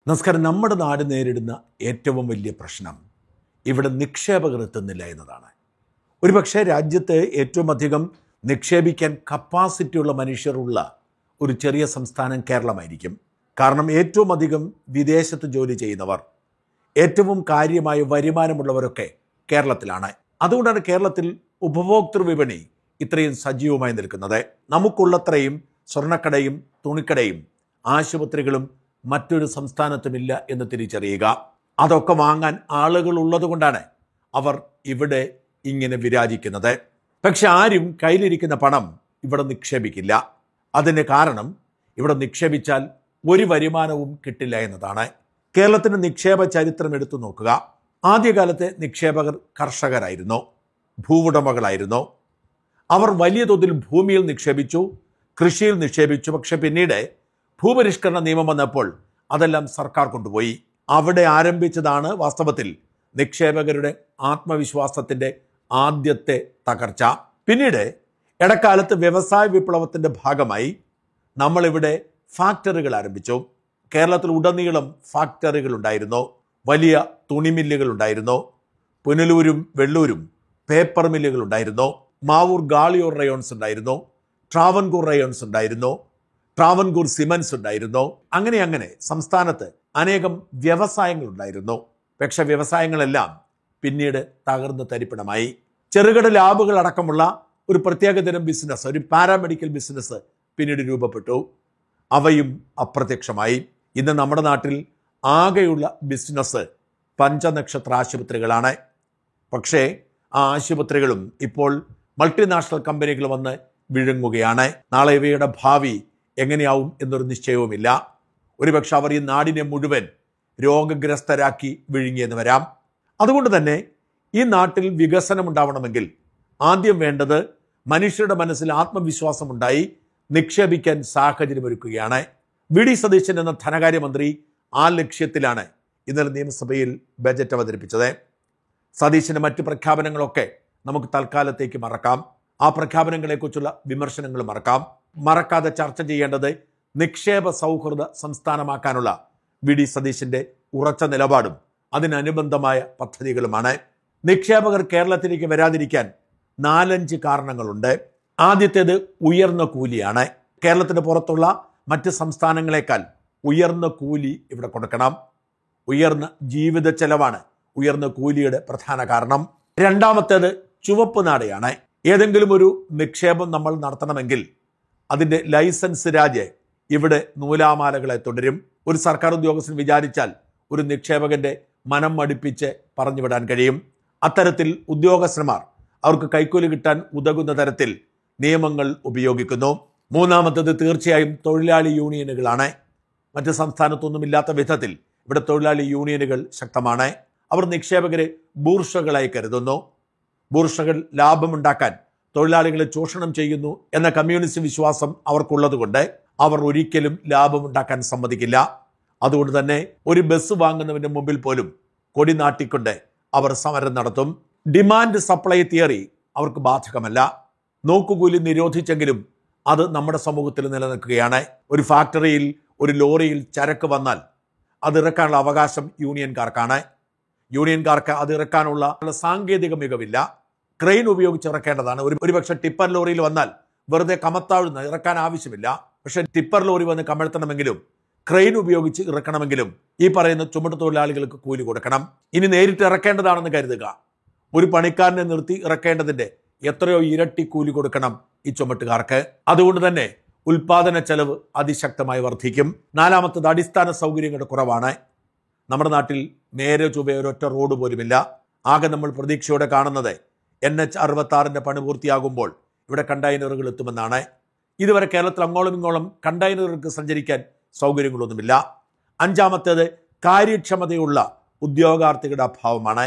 നമസ്കാരം നമ്മുടെ നാട് നേരിടുന്ന ഏറ്റവും വലിയ പ്രശ്നം ഇവിടെ നിക്ഷേപകർ എത്തുന്നില്ല എന്നതാണ് ഒരുപക്ഷെ രാജ്യത്ത് ഏറ്റവും അധികം നിക്ഷേപിക്കാൻ കപ്പാസിറ്റിയുള്ള മനുഷ്യരുള്ള ഒരു ചെറിയ സംസ്ഥാനം കേരളമായിരിക്കും കാരണം ഏറ്റവും അധികം വിദേശത്ത് ജോലി ചെയ്യുന്നവർ ഏറ്റവും കാര്യമായ വരുമാനമുള്ളവരൊക്കെ കേരളത്തിലാണ് അതുകൊണ്ടാണ് കേരളത്തിൽ ഉപഭോക്തൃ വിപണി ഇത്രയും സജീവമായി നിൽക്കുന്നത് നമുക്കുള്ളത്രയും സ്വർണ്ണക്കടയും തുണിക്കടയും ആശുപത്രികളും മറ്റൊരു സംസ്ഥാനത്തുമില്ല എന്ന് തിരിച്ചറിയുക അതൊക്കെ വാങ്ങാൻ ആളുകൾ ഉള്ളതുകൊണ്ടാണ് അവർ ഇവിടെ ഇങ്ങനെ വിരാജിക്കുന്നത് പക്ഷെ ആരും കയ്യിലിരിക്കുന്ന പണം ഇവിടെ നിക്ഷേപിക്കില്ല അതിന് കാരണം ഇവിടെ നിക്ഷേപിച്ചാൽ ഒരു വരുമാനവും കിട്ടില്ല എന്നതാണ് കേരളത്തിന്റെ നിക്ഷേപ ചരിത്രം എടുത്തു നോക്കുക ആദ്യകാലത്തെ നിക്ഷേപകർ കർഷകരായിരുന്നു ഭൂവുടമകളായിരുന്നു അവർ വലിയ തോതിൽ ഭൂമിയിൽ നിക്ഷേപിച്ചു കൃഷിയിൽ നിക്ഷേപിച്ചു പക്ഷെ പിന്നീട് ഭൂപരിഷ്കരണ നിയമം വന്നപ്പോൾ അതെല്ലാം സർക്കാർ കൊണ്ടുപോയി അവിടെ ആരംഭിച്ചതാണ് വാസ്തവത്തിൽ നിക്ഷേപകരുടെ ആത്മവിശ്വാസത്തിന്റെ ആദ്യത്തെ തകർച്ച പിന്നീട് ഇടക്കാലത്ത് വ്യവസായ വിപ്ലവത്തിന്റെ ഭാഗമായി നമ്മളിവിടെ ഫാക്ടറികൾ ആരംഭിച്ചു കേരളത്തിൽ ഉടനീളം ഫാക്ടറികൾ ഉണ്ടായിരുന്നു വലിയ തുണിമില്ലുകൾ ഉണ്ടായിരുന്നു പുനലൂരും വെള്ളൂരും പേപ്പർ മില്ലുകൾ ഉണ്ടായിരുന്നു മാവൂർ ഗാളിയോർ റയോൺസ് ഉണ്ടായിരുന്നു ട്രാവൻകൂർ റയോൺസ് ഉണ്ടായിരുന്നു ട്രാവൻകൂർ സിമൻസ് ഉണ്ടായിരുന്നു അങ്ങനെ അങ്ങനെ സംസ്ഥാനത്ത് അനേകം വ്യവസായങ്ങൾ ഉണ്ടായിരുന്നു പക്ഷെ വ്യവസായങ്ങളെല്ലാം പിന്നീട് തകർന്ന് തരിപ്പണമായി ചെറുകിട ലാബുകൾ അടക്കമുള്ള ഒരു പ്രത്യേക തരം ബിസിനസ് ഒരു പാരാമെഡിക്കൽ ബിസിനസ് പിന്നീട് രൂപപ്പെട്ടു അവയും അപ്രത്യക്ഷമായി ഇന്ന് നമ്മുടെ നാട്ടിൽ ആകെയുള്ള ബിസിനസ് പഞ്ചനക്ഷത്ര ആശുപത്രികളാണ് പക്ഷേ ആ ആശുപത്രികളും ഇപ്പോൾ മൾട്ടിനാഷണൽ കമ്പനികൾ വന്ന് വിഴുങ്ങുകയാണ് നാളെ ഇവയുടെ ഭാവി എങ്ങനെയാവും എന്നൊരു നിശ്ചയവുമില്ല ഒരുപക്ഷെ അവർ ഈ നാടിനെ മുഴുവൻ രോഗഗ്രസ്തരാക്കി വിഴുങ്ങിയെന്ന് വരാം അതുകൊണ്ട് തന്നെ ഈ നാട്ടിൽ വികസനം ഉണ്ടാവണമെങ്കിൽ ആദ്യം വേണ്ടത് മനുഷ്യരുടെ മനസ്സിൽ ആത്മവിശ്വാസമുണ്ടായി നിക്ഷേപിക്കാൻ സാഹചര്യമൊരുക്കുകയാണ് വി ഡി സതീശൻ എന്ന ധനകാര്യമന്ത്രി ആ ലക്ഷ്യത്തിലാണ് ഇന്നലെ നിയമസഭയിൽ ബജറ്റ് അവതരിപ്പിച്ചത് സതീശന്റെ മറ്റ് പ്രഖ്യാപനങ്ങളൊക്കെ നമുക്ക് തൽക്കാലത്തേക്ക് മറക്കാം ആ പ്രഖ്യാപനങ്ങളെക്കുറിച്ചുള്ള വിമർശനങ്ങൾ മറക്കാം മറക്കാതെ ചർച്ച ചെയ്യേണ്ടത് നിക്ഷേപ സൗഹൃദ സംസ്ഥാനമാക്കാനുള്ള വി ഡി സതീശന്റെ ഉറച്ച നിലപാടും അതിനനുബന്ധമായ പദ്ധതികളുമാണ് നിക്ഷേപകർ കേരളത്തിലേക്ക് വരാതിരിക്കാൻ നാലഞ്ച് കാരണങ്ങളുണ്ട് ആദ്യത്തേത് ഉയർന്ന കൂലിയാണ് കേരളത്തിന് പുറത്തുള്ള മറ്റ് സംസ്ഥാനങ്ങളെക്കാൾ ഉയർന്ന കൂലി ഇവിടെ കൊടുക്കണം ഉയർന്ന ജീവിത ചെലവാണ് ഉയർന്ന കൂലിയുടെ പ്രധാന കാരണം രണ്ടാമത്തേത് ചുവപ്പ് നാടയാണ് ഏതെങ്കിലും ഒരു നിക്ഷേപം നമ്മൾ നടത്തണമെങ്കിൽ അതിന്റെ ലൈസൻസ് രാജ് ഇവിടെ നൂലാമാലകളെ തുടരും ഒരു സർക്കാർ ഉദ്യോഗസ്ഥൻ വിചാരിച്ചാൽ ഒരു നിക്ഷേപകന്റെ മനം മടിപ്പിച്ച് പറഞ്ഞുവിടാൻ കഴിയും അത്തരത്തിൽ ഉദ്യോഗസ്ഥന്മാർ അവർക്ക് കൈക്കൂലി കിട്ടാൻ ഉതകുന്ന തരത്തിൽ നിയമങ്ങൾ ഉപയോഗിക്കുന്നു മൂന്നാമത്തത് തീർച്ചയായും തൊഴിലാളി യൂണിയനുകളാണ് മറ്റ് സംസ്ഥാനത്തൊന്നുമില്ലാത്ത വിധത്തിൽ ഇവിടെ തൊഴിലാളി യൂണിയനുകൾ ശക്തമാണ് അവർ നിക്ഷേപകരെ ബൂർഷകളായി കരുതുന്നു ബൂർഷകൾ ലാഭമുണ്ടാക്കാൻ തൊഴിലാളികളെ ചൂഷണം ചെയ്യുന്നു എന്ന കമ്മ്യൂണിസ്റ്റ് വിശ്വാസം അവർക്കുള്ളതുകൊണ്ട് അവർ ഒരിക്കലും ലാഭമുണ്ടാക്കാൻ സമ്മതിക്കില്ല അതുകൊണ്ട് തന്നെ ഒരു ബസ് വാങ്ങുന്നതിന് മുമ്പിൽ പോലും കൊടി നാട്ടിക്കൊണ്ട് അവർ സമരം നടത്തും ഡിമാൻഡ് സപ്ലൈ തിയറി അവർക്ക് ബാധകമല്ല നോക്കുകൂലി നിരോധിച്ചെങ്കിലും അത് നമ്മുടെ സമൂഹത്തിൽ നിലനിൽക്കുകയാണ് ഒരു ഫാക്ടറിയിൽ ഒരു ലോറിയിൽ ചരക്ക് വന്നാൽ അത് ഇറക്കാനുള്ള അവകാശം യൂണിയൻകാർക്കാണ് യൂണിയൻകാർക്ക് അത് ഇറക്കാനുള്ള സാങ്കേതിക മികവില്ല ക്രെയിൻ ഉപയോഗിച്ച് ഇറക്കേണ്ടതാണ് ഒരു ഒരുപക്ഷെ ടിപ്പർ ലോറിയിൽ വന്നാൽ വെറുതെ കമത്താഴുന്ന ഇറക്കാൻ ആവശ്യമില്ല പക്ഷെ ടിപ്പർ ലോറി വന്ന് കമഴ്ത്തണമെങ്കിലും ക്രെയിൻ ഉപയോഗിച്ച് ഇറക്കണമെങ്കിലും ഈ പറയുന്ന ചുമട്ട് തൊഴിലാളികൾക്ക് കൂലി കൊടുക്കണം ഇനി നേരിട്ട് ഇറക്കേണ്ടതാണെന്ന് കരുതുക ഒരു പണിക്കാരനെ നിർത്തി ഇറക്കേണ്ടതിന്റെ എത്രയോ ഇരട്ടി കൂലി കൊടുക്കണം ഈ ചുമട്ടുകാർക്ക് അതുകൊണ്ട് തന്നെ ഉൽപാദന ചെലവ് അതിശക്തമായി വർദ്ധിക്കും നാലാമത്തത് അടിസ്ഥാന സൗകര്യങ്ങളുടെ കുറവാണ് നമ്മുടെ നാട്ടിൽ നേരെ ചൊവ്വേ ഒരൊറ്റ റോഡ് പോലുമില്ല ആകെ നമ്മൾ പ്രതീക്ഷയോടെ കാണുന്നത് എൻ എച്ച് അറുപത്തി ആറിന്റെ പണി പൂർത്തിയാകുമ്പോൾ ഇവിടെ കണ്ടെയ്നറുകൾ എത്തുമെന്നാണ് ഇതുവരെ കേരളത്തിൽ അങ്ങോളം ഇങ്ങോളം കണ്ടെയ്നറുകൾക്ക് സഞ്ചരിക്കാൻ സൗകര്യങ്ങളൊന്നുമില്ല അഞ്ചാമത്തേത് കാര്യക്ഷമതയുള്ള ഉദ്യോഗാർത്ഥികളുടെ അഭാവമാണ്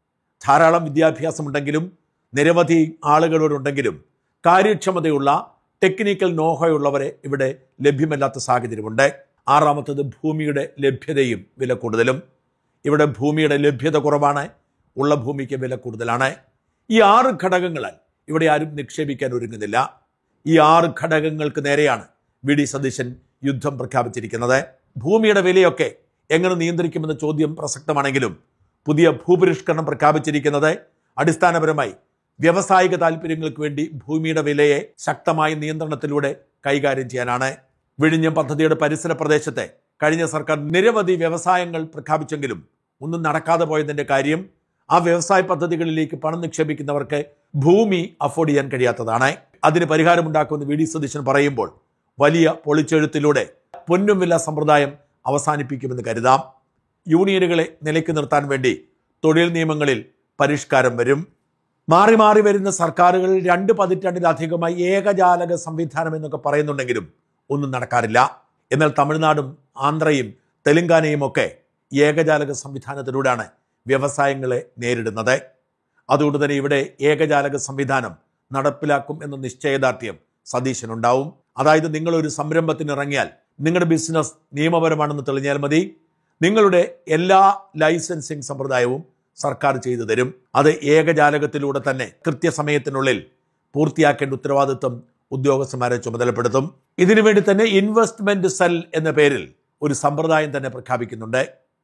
ധാരാളം വിദ്യാഭ്യാസമുണ്ടെങ്കിലും നിരവധി ആളുകളോടുണ്ടെങ്കിലും കാര്യക്ഷമതയുള്ള ടെക്നിക്കൽ നോഹയുള്ളവരെ ഇവിടെ ലഭ്യമല്ലാത്ത സാഹചര്യമുണ്ട് ആറാമത്തത് ഭൂമിയുടെ ലഭ്യതയും വില കൂടുതലും ഇവിടെ ഭൂമിയുടെ ലഭ്യത കുറവാണ് ഉള്ള ഭൂമിക്ക് വില കൂടുതലാണ് ഈ ആറ് ഘടകങ്ങളാൽ ഇവിടെ ആരും നിക്ഷേപിക്കാൻ ഒരുങ്ങുന്നില്ല ഈ ആറ് ഘടകങ്ങൾക്ക് നേരെയാണ് വി ഡി സതീശൻ യുദ്ധം പ്രഖ്യാപിച്ചിരിക്കുന്നത് ഭൂമിയുടെ വിലയൊക്കെ എങ്ങനെ നിയന്ത്രിക്കുമെന്ന ചോദ്യം പ്രസക്തമാണെങ്കിലും പുതിയ ഭൂപരിഷ്കരണം പ്രഖ്യാപിച്ചിരിക്കുന്നത് അടിസ്ഥാനപരമായി വ്യാവസായിക താല്പര്യങ്ങൾക്ക് വേണ്ടി ഭൂമിയുടെ വിലയെ ശക്തമായ നിയന്ത്രണത്തിലൂടെ കൈകാര്യം ചെയ്യാനാണ് വിഴിഞ്ഞം പദ്ധതിയുടെ പരിസര പ്രദേശത്തെ കഴിഞ്ഞ സർക്കാർ നിരവധി വ്യവസായങ്ങൾ പ്രഖ്യാപിച്ചെങ്കിലും ഒന്നും നടക്കാതെ പോയതിന്റെ കാര്യം ആ വ്യവസായ പദ്ധതികളിലേക്ക് പണം നിക്ഷേപിക്കുന്നവർക്ക് ഭൂമി അഫോർഡ് ചെയ്യാൻ കഴിയാത്തതാണ് അതിന് പരിഹാരമുണ്ടാക്കുമെന്ന് വി ഡി സതീശൻ പറയുമ്പോൾ വലിയ പൊളിച്ചെഴുത്തിലൂടെ പൊന്നും വില സമ്പ്രദായം അവസാനിപ്പിക്കുമെന്ന് കരുതാം യൂണിയനുകളെ നിലയ്ക്ക് നിർത്താൻ വേണ്ടി തൊഴിൽ നിയമങ്ങളിൽ പരിഷ്കാരം വരും മാറി മാറി വരുന്ന സർക്കാരുകൾ രണ്ട് പതിറ്റാണ്ടിലധികമായി ഏകജാലക സംവിധാനം എന്നൊക്കെ പറയുന്നുണ്ടെങ്കിലും ഒന്നും നടക്കാറില്ല എന്നാൽ തമിഴ്നാടും ആന്ധ്രയും തെലങ്കാനയും ഒക്കെ ഏകജാലക സംവിധാനത്തിലൂടെയാണ് വ്യവസായങ്ങളെ നേരിടുന്നത് അതുകൊണ്ട് തന്നെ ഇവിടെ ഏകജാലക സംവിധാനം നടപ്പിലാക്കും എന്ന നിശ്ചയദാർഢ്യം സതീശനുണ്ടാവും അതായത് നിങ്ങളൊരു സംരംഭത്തിന് ഇറങ്ങിയാൽ നിങ്ങളുടെ ബിസിനസ് നിയമപരമാണെന്ന് തെളിഞ്ഞാൽ മതി നിങ്ങളുടെ എല്ലാ ലൈസൻസിങ് സമ്പ്രദായവും സർക്കാർ ചെയ്തു തരും അത് ഏകജാലകത്തിലൂടെ തന്നെ കൃത്യസമയത്തിനുള്ളിൽ പൂർത്തിയാക്കേണ്ട ഉത്തരവാദിത്വം ഉദ്യോഗസ്ഥന്മാരെ ചുമതലപ്പെടുത്തും ഇതിനുവേണ്ടി തന്നെ ഇൻവെസ്റ്റ്മെന്റ് സെൽ എന്ന പേരിൽ ഒരു സമ്പ്രദായം തന്നെ പ്രഖ്യാപിക്കുന്നുണ്ട്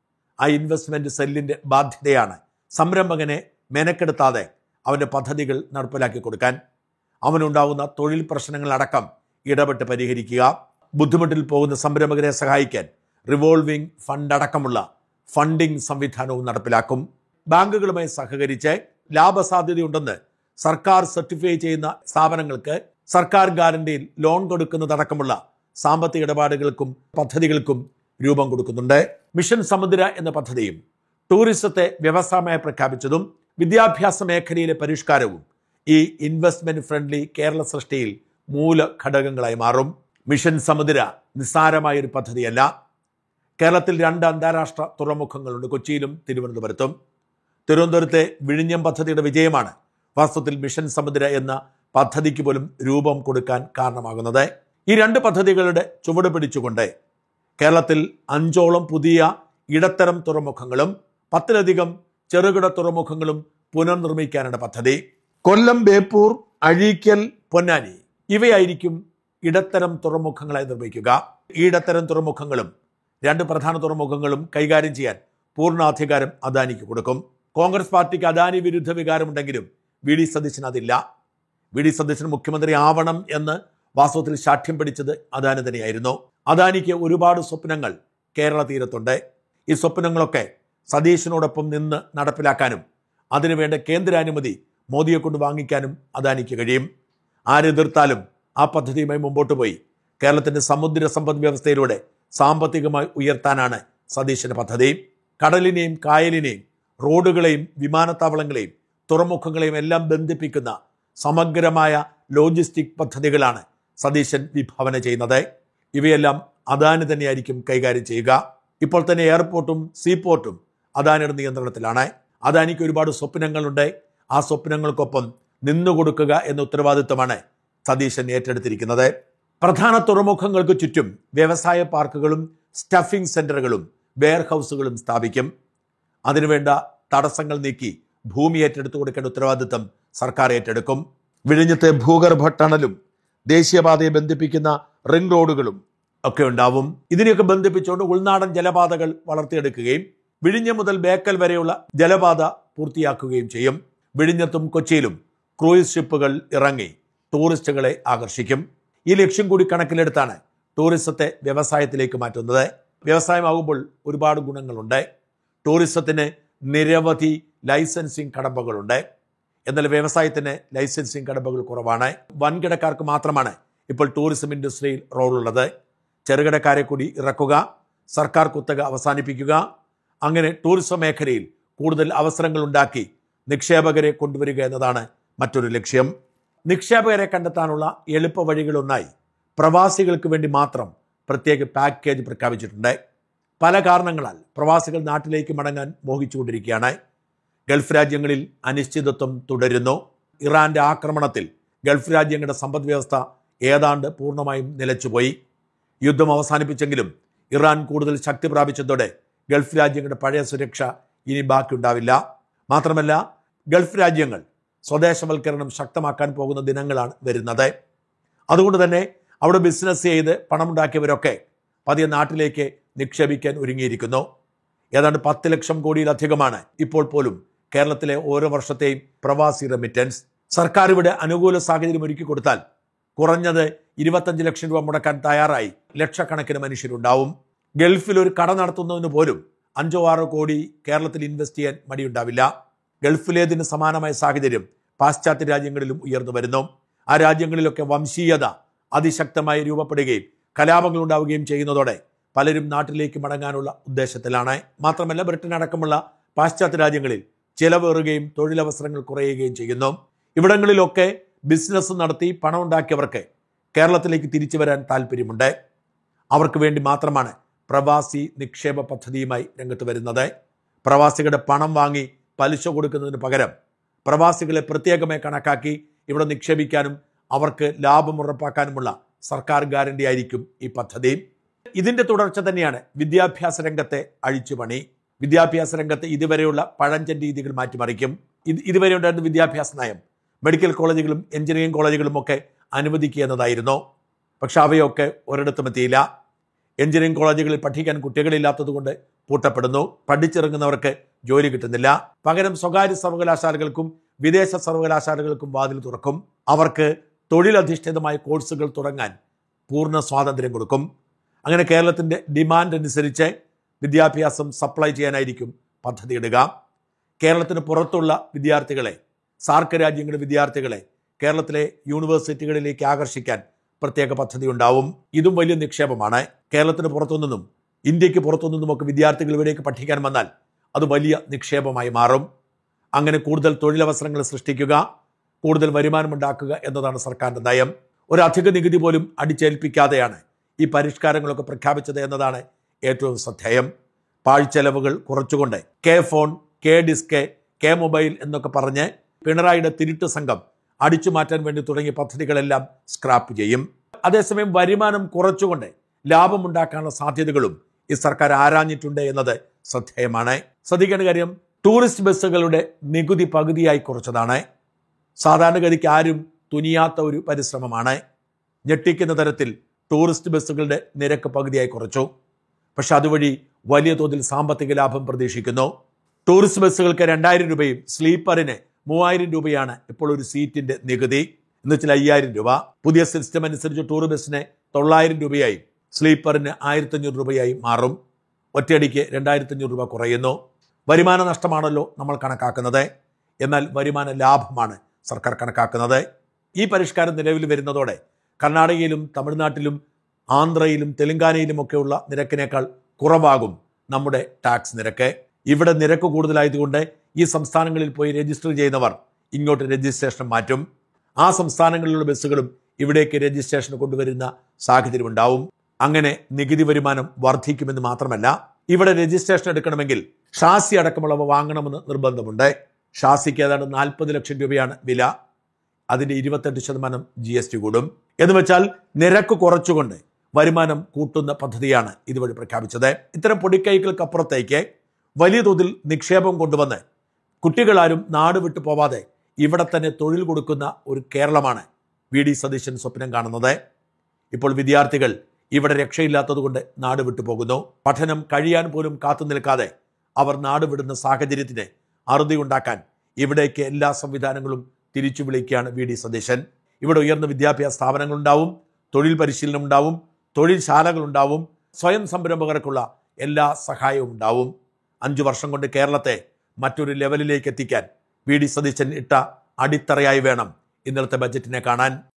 ആ ഇൻവെസ്റ്റ്മെന്റ് സെല്ലിന്റെ ബാധ്യതയാണ് സംരംഭകനെ മെനക്കെടുത്താതെ അവന്റെ പദ്ധതികൾ നടപ്പിലാക്കി കൊടുക്കാൻ അവനുണ്ടാവുന്ന തൊഴിൽ പ്രശ്നങ്ങളടക്കം ഇടപെട്ട് പരിഹരിക്കുക ബുദ്ധിമുട്ടിൽ പോകുന്ന സംരംഭകരെ സഹായിക്കാൻ റിവോൾവിംഗ് ഫണ്ട് അടക്കമുള്ള ഫണ്ടിംഗ് സംവിധാനവും നടപ്പിലാക്കും ബാങ്കുകളുമായി സഹകരിച്ച് ലാഭസാധ്യതയുണ്ടെന്ന് സർക്കാർ സർട്ടിഫൈ ചെയ്യുന്ന സ്ഥാപനങ്ങൾക്ക് സർക്കാർ ഗ്യാരണ്ടിയിൽ ലോൺ കൊടുക്കുന്നതടക്കമുള്ള സാമ്പത്തിക ഇടപാടുകൾക്കും പദ്ധതികൾക്കും രൂപം കൊടുക്കുന്നുണ്ട് മിഷൻ സമുദ്ര എന്ന പദ്ധതിയും ടൂറിസത്തെ വ്യവസായമായി പ്രഖ്യാപിച്ചതും വിദ്യാഭ്യാസ മേഖലയിലെ പരിഷ്കാരവും ഈ ഇൻവെസ്റ്റ്മെന്റ് ഫ്രണ്ട്ലി കേരള സൃഷ്ടിയിൽ മൂല ഘടകങ്ങളായി മാറും മിഷൻ സമുദ്ര നിസ്സാരമായ ഒരു പദ്ധതിയല്ല കേരളത്തിൽ രണ്ട് അന്താരാഷ്ട്ര തുറമുഖങ്ങളുണ്ട് കൊച്ചിയിലും തിരുവനന്തപുരത്തും തിരുവനന്തപുരത്തെ വിഴിഞ്ഞം പദ്ധതിയുടെ വിജയമാണ് വാസ്തവത്തിൽ മിഷൻ സമുദ്ര എന്ന പദ്ധതിക്ക് പോലും രൂപം കൊടുക്കാൻ കാരണമാകുന്നത് ഈ രണ്ട് പദ്ധതികളുടെ ചുവട് പിടിച്ചുകൊണ്ട് കേരളത്തിൽ അഞ്ചോളം പുതിയ ഇടത്തരം തുറമുഖങ്ങളും പത്തിലധികം ചെറുകിട തുറമുഖങ്ങളും പുനർനിർമ്മിക്കാനാണ് പദ്ധതി കൊല്ലം ബേപ്പൂർ അഴീക്കൽ പൊന്നാനി ഇവയായിരിക്കും ഇടത്തരം തുറമുഖങ്ങളായി നിർമ്മിക്കുക ഈ ഇടത്തരം തുറമുഖങ്ങളും രണ്ട് പ്രധാന തുറമുഖങ്ങളും കൈകാര്യം ചെയ്യാൻ പൂർണ്ണാധികാരം അദാനിക്ക് കൊടുക്കും കോൺഗ്രസ് പാർട്ടിക്ക് അദാനി വിരുദ്ധ വികാരമുണ്ടെങ്കിലും വി ഡി സതീശൻ അതില്ല വി ഡി സതീശൻ മുഖ്യമന്ത്രി ആവണം എന്ന് വാസ്തവത്തിൽ ശാഠ്യം പിടിച്ചത് അദാനി തന്നെയായിരുന്നു അദാനിക്ക് ഒരുപാട് സ്വപ്നങ്ങൾ കേരള തീരത്തുണ്ട് ഈ സ്വപ്നങ്ങളൊക്കെ സതീശനോടൊപ്പം നിന്ന് നടപ്പിലാക്കാനും അതിനുവേണ്ട കേന്ദ്രാനുമതി മോദിയെ കൊണ്ട് വാങ്ങിക്കാനും അദാനിക്ക് കഴിയും ആരെതിർത്താലും ആ പദ്ധതിയുമായി മുമ്പോട്ട് പോയി കേരളത്തിന്റെ സമുദ്ര സമ്പദ് വ്യവസ്ഥയിലൂടെ സാമ്പത്തികമായി ഉയർത്താനാണ് സതീശന്റെ പദ്ധതി കടലിനെയും കായലിനെയും റോഡുകളെയും വിമാനത്താവളങ്ങളെയും തുറമുഖങ്ങളെയും എല്ലാം ബന്ധിപ്പിക്കുന്ന സമഗ്രമായ ലോജിസ്റ്റിക് പദ്ധതികളാണ് സതീശൻ വിഭാവന ചെയ്യുന്നത് ഇവയെല്ലാം അദാനി തന്നെയായിരിക്കും കൈകാര്യം ചെയ്യുക ഇപ്പോൾ തന്നെ എയർപോർട്ടും സീപോർട്ടും അദാനിയുടെ നിയന്ത്രണത്തിലാണ് അദാനിക്ക് ഒരുപാട് സ്വപ്നങ്ങളുണ്ട് ആ സ്വപ്നങ്ങൾക്കൊപ്പം നിന്നുകൊടുക്കുക എന്ന ഉത്തരവാദിത്വമാണ് സതീശൻ ഏറ്റെടുത്തിരിക്കുന്നത് പ്രധാന തുറമുഖങ്ങൾക്ക് ചുറ്റും വ്യവസായ പാർക്കുകളും സ്റ്റഫിംഗ് സെന്ററുകളും വെയർ ഹൗസുകളും സ്ഥാപിക്കും അതിനുവേണ്ട തടസ്സങ്ങൾ നീക്കി ഭൂമി ഏറ്റെടുത്തു കൊടുക്കേണ്ട ഉത്തരവാദിത്തം സർക്കാർ ഏറ്റെടുക്കും വിഴിഞ്ഞത്തെ ഭൂഗർഭ ടണലും ദേശീയപാതയെ ബന്ധിപ്പിക്കുന്ന റിംഗ് റോഡുകളും ഒക്കെ ഉണ്ടാവും ഇതിനെയൊക്കെ ബന്ധിപ്പിച്ചുകൊണ്ട് ഉൾനാടൻ ജലപാതകൾ വളർത്തിയെടുക്കുകയും വിഴിഞ്ഞം മുതൽ ബേക്കൽ വരെയുള്ള ജലപാത പൂർത്തിയാക്കുകയും ചെയ്യും വിഴിഞ്ഞത്തും കൊച്ചിയിലും ക്രൂയിസ് ഷിപ്പുകൾ ഇറങ്ങി ടൂറിസ്റ്റുകളെ ആകർഷിക്കും ഈ ലക്ഷ്യം കൂടി കണക്കിലെടുത്താണ് ടൂറിസത്തെ വ്യവസായത്തിലേക്ക് മാറ്റുന്നത് വ്യവസായമാകുമ്പോൾ ഒരുപാട് ഗുണങ്ങളുണ്ട് ടൂറിസത്തിന് നിരവധി ലൈസൻസിങ് കടമ്പകളുണ്ട് എന്നാൽ വ്യവസായത്തിന് ലൈസൻസിങ് കടമ്പകൾ കുറവാണ് വൻകിടക്കാർക്ക് മാത്രമാണ് ഇപ്പോൾ ടൂറിസം ഇൻഡസ്ട്രിയിൽ റോളുള്ളത് ചെറുകിടക്കാരെ കൂടി ഇറക്കുക സർക്കാർ കുത്തക അവസാനിപ്പിക്കുക അങ്ങനെ ടൂറിസം മേഖലയിൽ കൂടുതൽ അവസരങ്ങൾ ഉണ്ടാക്കി നിക്ഷേപകരെ കൊണ്ടുവരിക എന്നതാണ് മറ്റൊരു ലക്ഷ്യം നിക്ഷേപകരെ കണ്ടെത്താനുള്ള എളുപ്പ വഴികളൊന്നായി പ്രവാസികൾക്ക് വേണ്ടി മാത്രം പ്രത്യേക പാക്കേജ് പ്രഖ്യാപിച്ചിട്ടുണ്ട് പല കാരണങ്ങളാൽ പ്രവാസികൾ നാട്ടിലേക്ക് മടങ്ങാൻ മോഹിച്ചുകൊണ്ടിരിക്കുകയാണ് ഗൾഫ് രാജ്യങ്ങളിൽ അനിശ്ചിതത്വം തുടരുന്നു ഇറാന്റെ ആക്രമണത്തിൽ ഗൾഫ് രാജ്യങ്ങളുടെ സമ്പദ് വ്യവസ്ഥ ഏതാണ്ട് പൂർണ്ണമായും നിലച്ചുപോയി യുദ്ധം അവസാനിപ്പിച്ചെങ്കിലും ഇറാൻ കൂടുതൽ ശക്തി പ്രാപിച്ചതോടെ ഗൾഫ് രാജ്യങ്ങളുടെ പഴയ സുരക്ഷ ഇനി ബാക്കിയുണ്ടാവില്ല മാത്രമല്ല ഗൾഫ് രാജ്യങ്ങൾ സ്വദേശവൽക്കരണം ശക്തമാക്കാൻ പോകുന്ന ദിനങ്ങളാണ് വരുന്നത് അതുകൊണ്ട് തന്നെ അവിടെ ബിസിനസ് ചെയ്ത് പണമുണ്ടാക്കിയവരൊക്കെ പതിയെ നാട്ടിലേക്ക് നിക്ഷേപിക്കാൻ ഒരുങ്ങിയിരിക്കുന്നു ഏതാണ്ട് പത്ത് ലക്ഷം കോടിയിലധികമാണ് ഇപ്പോൾ പോലും കേരളത്തിലെ ഓരോ വർഷത്തെയും പ്രവാസി റെമിറ്റൻസ് സർക്കാർ ഇവിടെ അനുകൂല സാഹചര്യം ഒരുക്കി കൊടുത്താൽ കുറഞ്ഞത് ഇരുപത്തഞ്ച് ലക്ഷം രൂപ മുടക്കാൻ തയ്യാറായി ലക്ഷക്കണക്കിന് മനുഷ്യരുണ്ടാവും ഗൾഫിൽ ഒരു കട നടത്തുന്നതിന് പോലും അഞ്ചോ ആറോ കോടി കേരളത്തിൽ ഇൻവെസ്റ്റ് ചെയ്യാൻ മടിയുണ്ടാവില്ല ഗൾഫിലേതിന് സമാനമായ സാഹചര്യം പാശ്ചാത്യ രാജ്യങ്ങളിലും ഉയർന്നു വരുന്നു ആ രാജ്യങ്ങളിലൊക്കെ വംശീയത അതിശക്തമായി രൂപപ്പെടുകയും കലാപങ്ങൾ ഉണ്ടാവുകയും ചെയ്യുന്നതോടെ പലരും നാട്ടിലേക്ക് മടങ്ങാനുള്ള ഉദ്ദേശത്തിലാണ് മാത്രമല്ല ബ്രിട്ടൻ അടക്കമുള്ള പാശ്ചാത്യ രാജ്യങ്ങളിൽ ചിലവേറുകയും തൊഴിലവസരങ്ങൾ കുറയുകയും ചെയ്യുന്നു ഇവിടങ്ങളിലൊക്കെ ബിസിനസ് നടത്തി പണം ഉണ്ടാക്കിയവർക്ക് കേരളത്തിലേക്ക് തിരിച്ചു വരാൻ താല്പര്യമുണ്ട് അവർക്ക് വേണ്ടി മാത്രമാണ് പ്രവാസി നിക്ഷേപ പദ്ധതിയുമായി രംഗത്ത് വരുന്നത് പ്രവാസികളുടെ പണം വാങ്ങി പലിശ കൊടുക്കുന്നതിന് പകരം പ്രവാസികളെ പ്രത്യേകമായി കണക്കാക്കി ഇവിടെ നിക്ഷേപിക്കാനും അവർക്ക് ലാഭം ഉറപ്പാക്കാനുമുള്ള സർക്കാർ ഗ്യാരണ്ടി ആയിരിക്കും ഈ പദ്ധതി ഇതിന്റെ തുടർച്ച തന്നെയാണ് വിദ്യാഭ്യാസ രംഗത്തെ അഴിച്ചുപണി വിദ്യാഭ്യാസ രംഗത്ത് ഇതുവരെയുള്ള പഴഞ്ചൻ രീതികൾ മാറ്റിമറിക്കും ഇത് ഇതുവരെ ഉണ്ടായിരുന്ന വിദ്യാഭ്യാസ നയം മെഡിക്കൽ കോളേജുകളും എഞ്ചിനീയറിംഗ് കോളേജുകളും ഒക്കെ അനുവദിക്കുക എന്നതായിരുന്നു പക്ഷെ അവയൊക്കെ ഒരിടത്തും എത്തിയില്ല എഞ്ചിനീയറിംഗ് കോളേജുകളിൽ പഠിക്കാൻ കുട്ടികളില്ലാത്തതുകൊണ്ട് പൂട്ടപ്പെടുന്നു പഠിച്ചിറങ്ങുന്നവർക്ക് ജോലി കിട്ടുന്നില്ല പകരം സ്വകാര്യ സർവകലാശാലകൾക്കും വിദേശ സർവകലാശാലകൾക്കും വാതിൽ തുറക്കും അവർക്ക് തൊഴിലധിഷ്ഠിതമായ കോഴ്സുകൾ തുടങ്ങാൻ പൂർണ്ണ സ്വാതന്ത്ര്യം കൊടുക്കും അങ്ങനെ കേരളത്തിൻ്റെ ഡിമാൻഡ് അനുസരിച്ച് വിദ്യാഭ്യാസം സപ്ലൈ ചെയ്യാനായിരിക്കും പദ്ധതിയിടുക കേരളത്തിന് പുറത്തുള്ള വിദ്യാർത്ഥികളെ സാർക്ക് രാജ്യങ്ങളിലെ വിദ്യാർത്ഥികളെ കേരളത്തിലെ യൂണിവേഴ്സിറ്റികളിലേക്ക് ആകർഷിക്കാൻ പ്രത്യേക പദ്ധതി ഉണ്ടാവും ഇതും വലിയ നിക്ഷേപമാണ് കേരളത്തിന് പുറത്തുനിന്നും ഇന്ത്യക്ക് പുറത്തുനിന്നുമൊക്കെ വിദ്യാർത്ഥികൾ ഇവിടേക്ക് പഠിക്കാൻ വന്നാൽ അത് വലിയ നിക്ഷേപമായി മാറും അങ്ങനെ കൂടുതൽ തൊഴിലവസരങ്ങൾ സൃഷ്ടിക്കുക കൂടുതൽ വരുമാനമുണ്ടാക്കുക എന്നതാണ് സർക്കാരിൻ്റെ നയം ഒരു അധിക നികുതി പോലും അടിച്ചേൽപ്പിക്കാതെയാണ് ഈ പരിഷ്കാരങ്ങളൊക്കെ പ്രഖ്യാപിച്ചത് എന്നതാണ് ഏറ്റവും ശ്രദ്ധേയം പാഴ്ചെലവുകൾ കുറച്ചുകൊണ്ട് കെ ഫോൺ കെ ഡിസ്ക് കെ മൊബൈൽ എന്നൊക്കെ പറഞ്ഞ് പിണറായിയുടെ തിരുട്ട് സംഘം അടിച്ചു മാറ്റാൻ വേണ്ടി തുടങ്ങിയ പദ്ധതികളെല്ലാം സ്ക്രാപ്പ് ചെയ്യും അതേസമയം വരുമാനം കുറച്ചുകൊണ്ട് ലാഭമുണ്ടാക്കാനുള്ള സാധ്യതകളും ഈ സർക്കാർ ആരാഞ്ഞിട്ടുണ്ട് എന്നത് ശ്രദ്ധേയമാണ് ശ്രദ്ധിക്കേണ്ട കാര്യം ടൂറിസ്റ്റ് ബസ്സുകളുടെ നികുതി പകുതിയായി കുറച്ചതാണ് സാധാരണഗതിക്ക് ആരും തുനിയാത്ത ഒരു പരിശ്രമമാണ് ഞെട്ടിക്കുന്ന തരത്തിൽ ടൂറിസ്റ്റ് ബസ്സുകളുടെ നിരക്ക് പകുതിയായി കുറച്ചു പക്ഷെ അതുവഴി വലിയ തോതിൽ സാമ്പത്തിക ലാഭം പ്രതീക്ഷിക്കുന്നു ടൂറിസ്റ്റ് ബസ്സുകൾക്ക് രണ്ടായിരം രൂപയും സ്ലീപ്പറിന് മൂവായിരം രൂപയാണ് ഇപ്പോൾ ഒരു സീറ്റിന്റെ നികുതി എന്ന് വെച്ചാൽ അയ്യായിരം രൂപ പുതിയ സിസ്റ്റം അനുസരിച്ച് ടൂർ ബസ്സിന് തൊള്ളായിരം രൂപയായി സ്ലീപ്പറിന് ആയിരത്തഞ്ഞൂറ് രൂപയായി മാറും ഒറ്റയടിക്ക് രണ്ടായിരത്തഞ്ഞൂറ് രൂപ കുറയുന്നു വരുമാന നഷ്ടമാണല്ലോ നമ്മൾ കണക്കാക്കുന്നത് എന്നാൽ വരുമാന ലാഭമാണ് സർക്കാർ കണക്കാക്കുന്നത് ഈ പരിഷ്കാരം നിലവിൽ വരുന്നതോടെ കർണാടകയിലും തമിഴ്നാട്ടിലും ആന്ധ്രയിലും തെലങ്കാനയിലുമൊക്കെയുള്ള നിരക്കിനേക്കാൾ കുറവാകും നമ്മുടെ ടാക്സ് നിരക്ക് ഇവിടെ നിരക്ക് കൂടുതലായതുകൊണ്ട് ഈ സംസ്ഥാനങ്ങളിൽ പോയി രജിസ്റ്റർ ചെയ്യുന്നവർ ഇങ്ങോട്ട് രജിസ്ട്രേഷൻ മാറ്റും ആ സംസ്ഥാനങ്ങളിലുള്ള ബസ്സുകളും ഇവിടേക്ക് രജിസ്ട്രേഷൻ കൊണ്ടുവരുന്ന സാഹചര്യം ഉണ്ടാവും അങ്ങനെ നികുതി വരുമാനം വർദ്ധിക്കുമെന്ന് മാത്രമല്ല ഇവിടെ രജിസ്ട്രേഷൻ എടുക്കണമെങ്കിൽ ഷാസി അടക്കമുള്ളവ വാങ്ങണമെന്ന് നിർബന്ധമുണ്ട് ഷാസിക്ക് ഏതാണ്ട് നാൽപ്പത് ലക്ഷം രൂപയാണ് വില അതിന്റെ ഇരുപത്തെട്ട് ശതമാനം ജി എസ് ടി കൂടും എന്ന് വെച്ചാൽ നിരക്ക് കുറച്ചുകൊണ്ട് വരുമാനം കൂട്ടുന്ന പദ്ധതിയാണ് ഇതുവഴി പ്രഖ്യാപിച്ചത് ഇത്തരം പൊടിക്കൈകൾക്കപ്പുറത്തേക്ക് വലിയ തോതിൽ നിക്ഷേപം കൊണ്ടുവന്ന് കുട്ടികളാരും നാട് വിട്ടു പോവാതെ ഇവിടെ തന്നെ തൊഴിൽ കൊടുക്കുന്ന ഒരു കേരളമാണ് വി ഡി സതീശൻ സ്വപ്നം കാണുന്നത് ഇപ്പോൾ വിദ്യാർത്ഥികൾ ഇവിടെ രക്ഷയില്ലാത്തതുകൊണ്ട് നാട് വിട്ടു പോകുന്നു പഠനം കഴിയാൻ പോലും കാത്തു നിൽക്കാതെ അവർ നാട് വിടുന്ന സാഹചര്യത്തിന് അറുതി ഉണ്ടാക്കാൻ ഇവിടേക്ക് എല്ലാ സംവിധാനങ്ങളും തിരിച്ചു വിളിക്കുകയാണ് വി ഡി സതീശൻ ഇവിടെ ഉയർന്ന വിദ്യാഭ്യാസ സ്ഥാപനങ്ങളുണ്ടാവും തൊഴിൽ പരിശീലനം ഉണ്ടാവും തൊഴിൽശാലകളുണ്ടാവും സ്വയം സംരംഭകർക്കുള്ള എല്ലാ സഹായവും ഉണ്ടാവും അഞ്ചു വർഷം കൊണ്ട് കേരളത്തെ മറ്റൊരു ലെവലിലേക്ക് എത്തിക്കാൻ വി ഡി സതീശൻ ഇട്ട അടിത്തറയായി വേണം ഇന്നലത്തെ ബജറ്റിനെ കാണാൻ